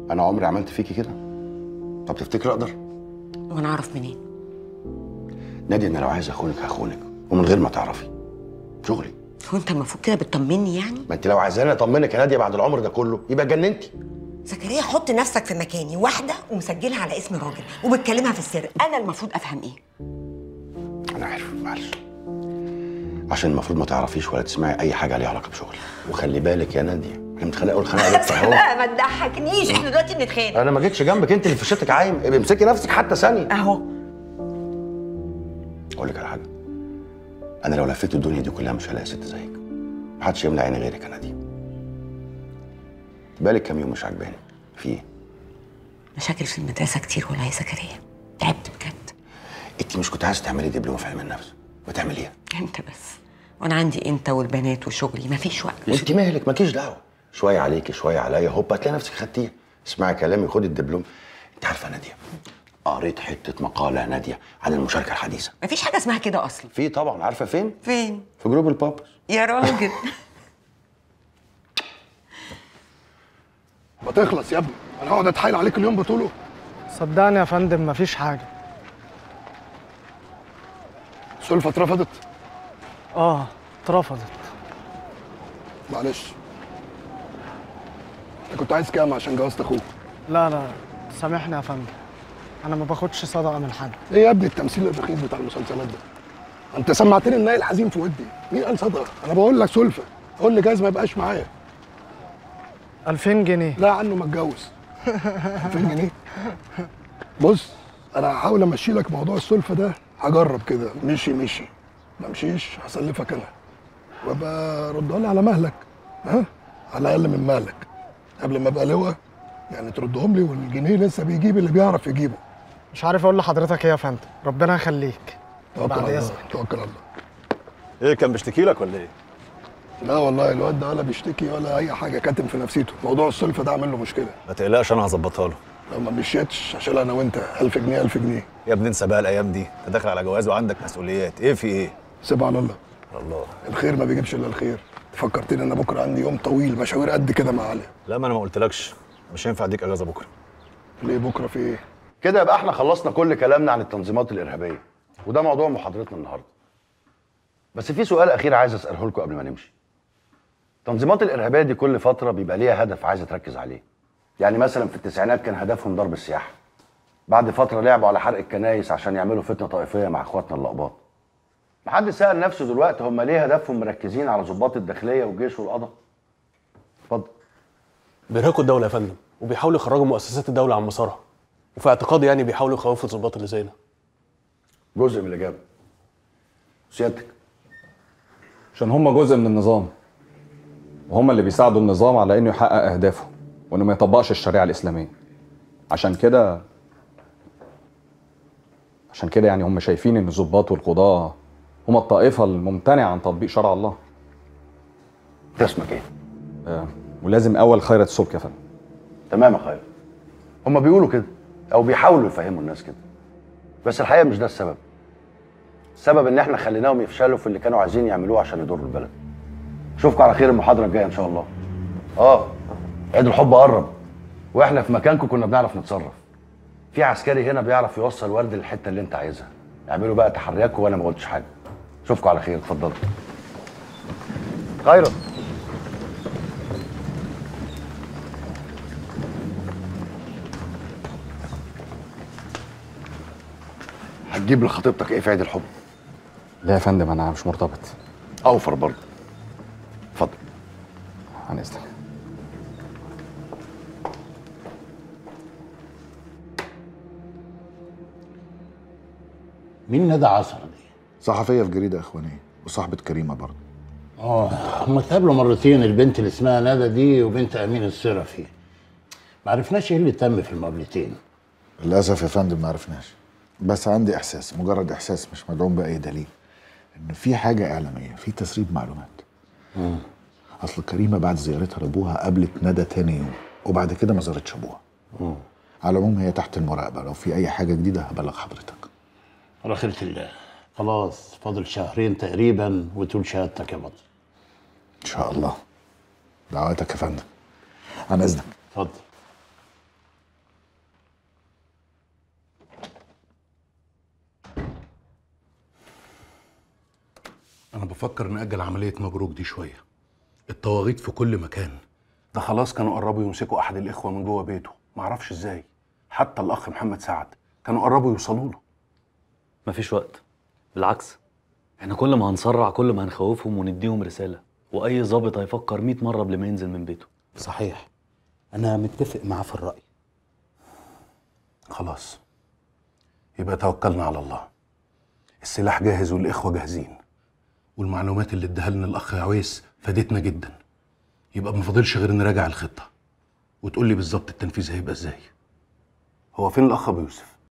انا عمري عملت فيكي كده طب تفتكر اقدر وانا اعرف منين نادي انا لو عايز اخونك هخونك ومن غير ما تعرفي شغلي هو انت المفروض كده بتطمني يعني ما انت لو عايزاني اطمنك يا ناديه بعد العمر ده كله يبقى جننتي زكريا حط نفسك في مكاني واحده ومسجلها على اسم راجل وبتكلمها في السر انا المفروض افهم ايه انا عارف معلش عشان المفروض ما تعرفيش ولا تسمعي اي حاجه ليها علاقه بشغلي وخلي بالك يا ناديه انا متخانق اول خناقه لسه اهو لا ما تضحكنيش احنا دلوقتي بنتخانق انا ما جيتش جنبك انت اللي فشتك عايم ابقي امسكي نفسك حتى ثانيه اهو اقول لك على حاجه انا لو لفيت الدنيا دي كلها مش هلاقي ست زيك محدش يملى عيني غيرك يا ناديه بالك كام يوم مش عاجباني في ايه مشاكل في المدرسه كتير والله يا زكريا تعبت بجد انت مش كنت عايزه تعملي دبلومه في علم النفس بتعمليها انت بس وانا عندي انت والبنات وشغلي مفيش وقت انت مالك مالكيش دعوه شويه عليكي شويه عليا هوب هتلاقي نفسك خدتيها اسمعي كلامي خدي الدبلوم انت عارفه يا ناديه قريت حته مقاله يا ناديه عن المشاركه الحديثه مفيش حاجه اسمها كده اصلا في طبعا عارفه فين فين في جروب البابس يا راجل ما تخلص يا ابني انا هقعد اتحايل عليك اليوم بطوله صدقني يا فندم مفيش حاجة سلفة اترفضت اه اترفضت معلش انت كنت عايز كام عشان جوازت اخوك لا لا سامحني يا فندم انا ما باخدش صدقة من حد ايه يا ابني التمثيل الرخيص بتاع المسلسلات ده انت سمعتني الناي الحزين في ودي مين قال صدقه انا بقول لك سلفة قول لي جايز ما يبقاش معايا 2000 جنيه لا عنه ما اتجوز 2000 جنيه بص انا هحاول امشي لك موضوع السلفة ده هجرب كده مشي مشي ما مشيش هسلفك انا وابقى ردها لي على مهلك ها على الاقل من مهلك قبل ما ابقى لواء يعني تردهم لي والجنيه لسه بيجيب اللي بيعرف يجيبه مش عارف اقول لحضرتك ايه يا فندم ربنا يخليك توكل بعد على الله إذنك. توكل على الله ايه كان بيشتكي لك ولا ايه؟ لا والله الواد ده ولا بيشتكي ولا اي حاجه كاتم في نفسيته موضوع السلفة ده عامل له مشكله ما تقلقش انا هظبطها له لو ما مشيتش عشان انا وانت 1000 جنيه 1000 جنيه يا ابني انسى بقى الايام دي انت داخل على جواز وعندك مسؤوليات ايه في ايه؟ سيبها على الله الله الخير ما بيجيبش الا الخير فكرتني ان بكره عندي يوم طويل مشاوير قد كده مع علي لا ما انا ما قلتلكش مش هينفع اديك اجازه بكره ليه بكره في ايه كده يبقى احنا خلصنا كل كلامنا عن التنظيمات الارهابيه وده موضوع محاضرتنا النهارده بس في سؤال اخير عايز اساله لكم قبل ما نمشي التنظيمات الارهابيه دي كل فتره بيبقى ليها هدف عايزه تركز عليه يعني مثلا في التسعينات كان هدفهم ضرب السياحه بعد فتره لعبوا على حرق الكنايس عشان يعملوا فتنه طائفيه مع اخواتنا الاقباط محد سال نفسه دلوقتي هم ليه هدفهم مركزين على ضباط الداخليه والجيش والقضاء اتفضل بيرهقوا الدولة يا فندم وبيحاولوا يخرجوا مؤسسات الدولة عن مسارها وفي اعتقادي يعني بيحاولوا يخوفوا الضباط اللي زينا جزء من الاجابه سيادتك عشان هم جزء من النظام وهم اللي بيساعدوا النظام على انه يحقق اهدافه وانه ما يطبقش الشريعه الاسلاميه عشان كده عشان كده يعني هم شايفين ان الضباط والقضاه هم الطائفه الممتنعه عن تطبيق شرع الله انت اسمك ايه آه، ولازم اول خيرة السلك يا فندم تمام يا خير هما بيقولوا كده او بيحاولوا يفهموا الناس كده بس الحقيقه مش ده السبب السبب ان احنا خليناهم يفشلوا في اللي كانوا عايزين يعملوه عشان يضروا البلد اشوفكم على خير المحاضره الجايه ان شاء الله اه عيد الحب قرب واحنا في مكانكم كنا بنعرف نتصرف في عسكري هنا بيعرف يوصل ورد للحته اللي انت عايزها اعملوا بقى تحرياتكم وانا ما قلتش حاجه اشوفكم على خير اتفضلوا خيرا هتجيب لخطيبتك ايه في عيد الحب لا يا فندم انا مش مرتبط اوفر برضه اتفضل عن اذنك مين ندى عصر دي؟ صحفية في جريدة إخوانية وصاحبة كريمة برضه اه هم اتقابلوا مرتين البنت اللي اسمها ندى دي وبنت امين الصرفي ما عرفناش ايه اللي تم في المقابلتين للأسف يا فندم ما عرفناش بس عندي إحساس مجرد إحساس مش مدعوم بأي دليل إن في حاجة إعلامية في تسريب معلومات أصل كريمة بعد زيارتها لأبوها قابلت ندى تاني يوم وبعد كده ما زارتش أبوها على العموم هي تحت المراقبة لو في أي حاجة جديدة هبلغ حضرتك على خيرة الله خلاص فاضل شهرين تقريبا وتقول شهادتك يا بطل إن شاء الله دعواتك يا فندم عن إذنك اتفضل انا بفكر نأجل عملية مبروك دي شوية الطواغيت في كل مكان ده خلاص كانوا قربوا يمسكوا احد الاخوة من جوه بيته معرفش ازاي حتى الاخ محمد سعد كانوا قربوا يوصلوا له مفيش وقت بالعكس احنا كل ما هنسرع كل ما هنخوفهم ونديهم رسالة وأي ظابط هيفكر 100 مرة قبل ما ينزل من بيته صحيح انا متفق معاه في الراي خلاص يبقى توكلنا على الله السلاح جاهز والاخوة جاهزين والمعلومات اللي اداها لنا الاخ عويس فادتنا جدا يبقى ما فاضلش غير نراجع الخطة وتقول لي بالظبط التنفيذ هيبقى ازاي هو فين الاخ ابو يوسف